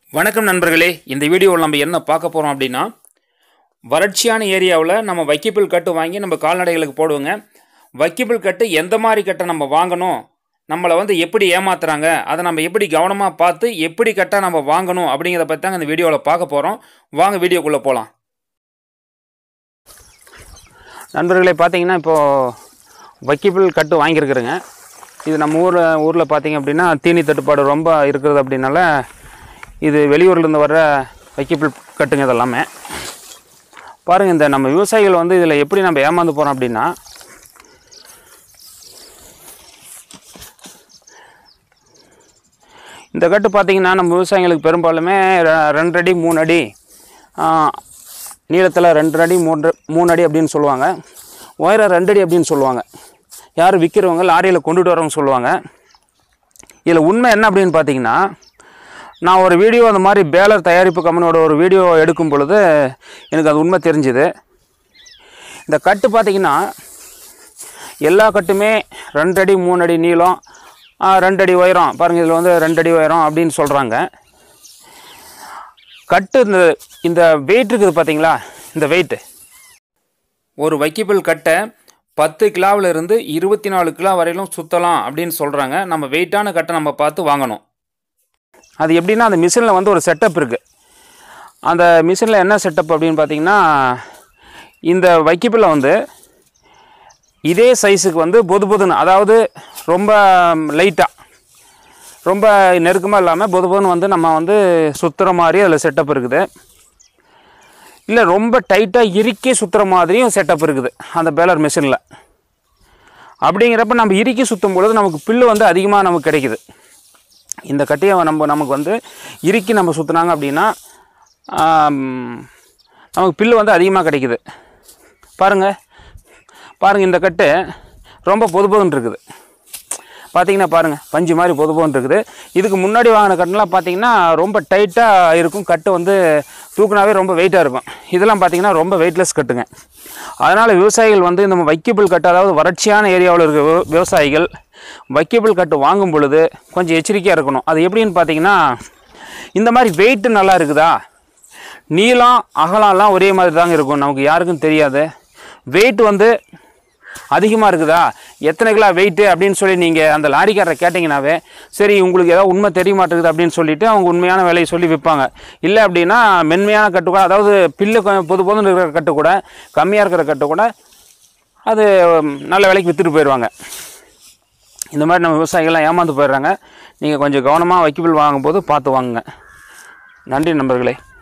வணக்கம் நண்பர்களே இந்த வீடியோவில் நம்ம என்ன பார்க்க போகிறோம் அப்படின்னா வறட்சியான ஏரியாவில் நம்ம வைக்கப்புல் கட்டு வாங்கி நம்ம கால்நடைகளுக்கு போடுவோங்க வைக்கப்புல் கட்டு எந்த மாதிரி கட்டை நம்ம வாங்கணும் நம்மளை வந்து எப்படி ஏமாத்துறாங்க அதை நம்ம எப்படி கவனமாக பார்த்து எப்படி கட்டாக நம்ம வாங்கணும் அப்படிங்கிறத பற்றி தாங்க இந்த வீடியோவில் பார்க்க போகிறோம் வாங்க வீடியோக்குள்ளே போகலாம் நண்பர்களே பார்த்தீங்கன்னா இப்போது வைக்கப்புல் கட்டு வாங்கியிருக்கிறேங்க இது நம்ம ஊரில் ஊரில் பார்த்தீங்க அப்படின்னா தீனி தட்டுப்பாடு ரொம்ப இருக்கிறது அப்படின்னால இது வெளியூர்லேருந்து வர்ற வைக்கப்புல் கட்டுங்க இதெல்லாமே பாருங்கள் இந்த நம்ம விவசாயிகள் வந்து இதில் எப்படி நம்ம ஏமாந்து போகிறோம் அப்படின்னா இந்த கட்டு பார்த்தீங்கன்னா நம்ம விவசாயிகளுக்கு பெரும்பாலுமே ரெ- ரெண்டு அடி மூணு அடி நீளத்தில் ரெண்டு அடி மூன்று மூணு அடி அப்படின்னு சொல்லுவாங்க உயரம் ரெண்டு அடி அப்படின்னு சொல்லுவாங்க யார் விற்கிறவங்க லாரியில் கொண்டுட்டு வரவங்க சொல்லுவாங்க இதில் உண்மை என்ன அப்படின்னு பார்த்தீங்கன்னா நான் ஒரு வீடியோ அந்த மாதிரி பேலர் தயாரிப்பு கம்பெனியோட ஒரு வீடியோ எடுக்கும் பொழுது எனக்கு அது உண்மை தெரிஞ்சுது இந்த கட்டு பார்த்தீங்கன்னா எல்லா கட்டுமே ரெண்டு அடி மூணு அடி நீளம் ஆ, ரெண்டு அடி உயரம் பாருங்கள் இதில் வந்து ரெண்டு அடி உயரம் அப்படின்னு சொல்கிறாங்க கட்டு இந்த இந்த வெயிட் இருக்குது பார்த்தீங்களா இந்த வெயிட்டு ஒரு வைக்கபிள் கட்டை பத்து கிலோவில் இருந்து இருபத்தி நாலு கிலோ வரையிலும் சுற்றலாம் அப்படின்னு சொல்கிறாங்க நம்ம வெயிட்டான கட்டை நம்ம பார்த்து வாங்கணும் அது எப்படின்னா அந்த மிஷினில் வந்து ஒரு செட்டப் இருக்குது அந்த மிஷினில் என்ன செட்டப் அப்படின்னு பார்த்தீங்கன்னா இந்த வைக்கபிளில் வந்து இதே சைஸுக்கு வந்து பொது பொதுன்னு அதாவது ரொம்ப லைட்டாக ரொம்ப நெருக்கமாக இல்லாமல் பொது பொதுன்னு வந்து நம்ம வந்து சுற்றுற மாதிரி அதில் செட்டப் இருக்குது இல்லை ரொம்ப டைட்டாக இறுக்கி சுற்றுற மாதிரியும் செட்டப் இருக்குது அந்த பேலர் மிஷினில் அப்படிங்கிறப்ப நம்ம இறுக்கி சுற்றும் பொழுது நமக்கு பில்லு வந்து அதிகமாக நமக்கு கிடைக்குது இந்த கட்டையை நம்ம நமக்கு வந்து இறுக்கி நம்ம சுற்றுனாங்க அப்படின்னா ஆம், நமக்கு பில்லு வந்து அதிகமாக கிடைக்குது பாருங்கள் பாருங்கள் இந்த கட்டு ரொம்ப பொது பொதுன்னு இருக்குது பார்த்தீங்கன்னா பாருங்கள் பஞ்சு மாதிரி பொது பொதுன்னு இருக்குது இதுக்கு முன்னாடி வாங்கின கட்டுலாம் பார்த்தீங்கன்னா ரொம்ப டைட்டாக இருக்கும் கட்டு வந்து தூக்குனாவே ரொம்ப வெயிட்டாக இருக்கும் இதெல்லாம் பார்த்தீங்கன்னா ரொம்ப வெயிட்லெஸ் கட்டுங்க அதனால் விவசாயிகள் வந்து இந்த வைக்கபிள் கட்டு அதாவது வறட்சியான ஏரியாவில் இருக்க விவ- விவசாயிகள் வைக்கபிள் கட்டு வாங்கும் பொழுது கொஞ்சம் எச்சரிக்கையாக இருக்கணும் அது எப்படின்னு பார்த்தீங்கன்னா இந்த மாதிரி வெயிட்டு நல்லா இருக்குதா நீளம் அகலம்லாம் ஒரே மாதிரி தாங்க இருக்கும் நமக்கு யாருக்கும் தெரியாது வெயிட் வந்து அதிகமாக இருக்குதா எத்தனை கிலோ வெயிட்டு அப்படின்னு சொல்லி நீங்கள் அந்த லாரிக்காரரை கேட்டிங்கனாவே சரி உங்களுக்கு ஏதாவது உண்மை தெரிய மாட்டேங்குது அப்படின்னு சொல்லிட்டு அவங்க உண்மையான விலையை சொல்லி விற்பாங்க இல்லை அப்படின்னா மென்மையான கட்டு கூட அதாவது பில்லு கொஞ்சம் பொது பொதுன்னு இருக்கிற கட்டு கூட கம்மியாக இருக்கிற கட்டு கூட அது ம், நல்ல விலைக்கு விற்றுட்டு போயிடுவாங்க இந்த மாதிரி நம்ம விவசாயிகள்லாம் ஏமாந்து போயிடுறாங்க நீங்கள் கொஞ்சம் கவனமாக வைக்கபிள் வாங்கும்போது பார்த்து வாங்குங்க நன்றி நண்பர்களே